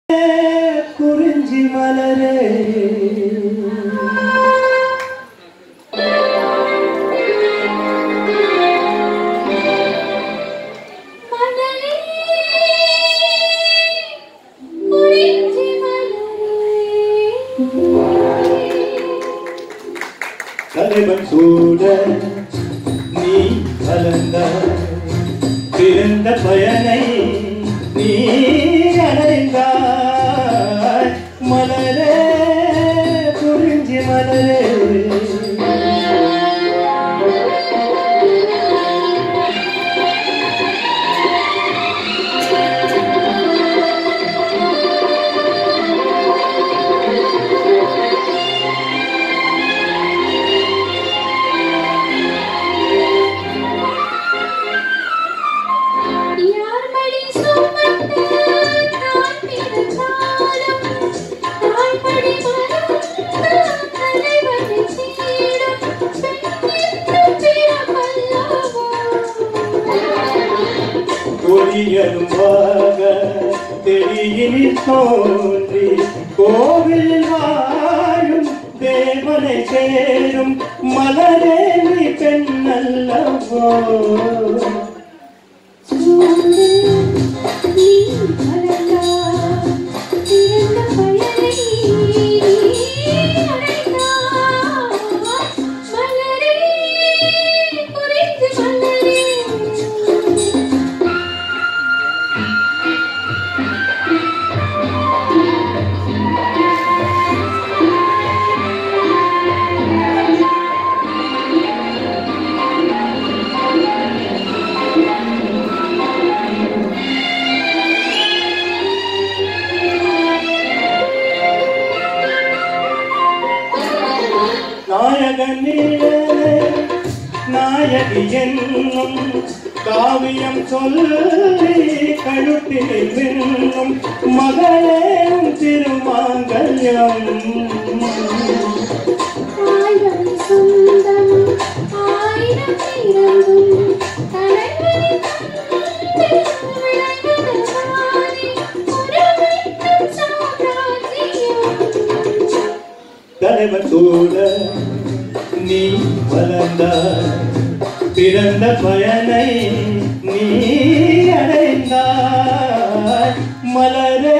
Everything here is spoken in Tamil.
குறிஞ்சி மலரே மலரே குறிஞ்சி மலரே தலைவன் சூட நீ கலந்த பிறந்த பயனை நீ அடைந்தாய் மலரே குறிஞ்சி மலரே யார் மடி சுமந்து நான் பிறந்தாலும் தாய்மடி மறந்து தலைவனை சீரும் பெண்ணென்று பிறப்பல்லவோ கொடியதும் வாக தெளியினில் தோன்றி கோவில் வாழும் தேவனை சேரும் மலரே நீ பெண்ணல்லவோ சூடு நீ மலர்ந்தாய் பிறந்த பயனை நீ அடைந்தாய் மலரே குறித்து மலரே நாயகனிலே நாயகி என்னும் காவியம் சொல்லி கழுத்தினை மின்னும் மகளேவும் திருமாங்கல்யம் ஆயிரம் சொந்தம் ஆயிரம் இறங்கும் தலைவலி தலைவர் சூழ நீ வளர்ந்தாய் பிறந்த பயனை நீ அடைந்தாய் மலரே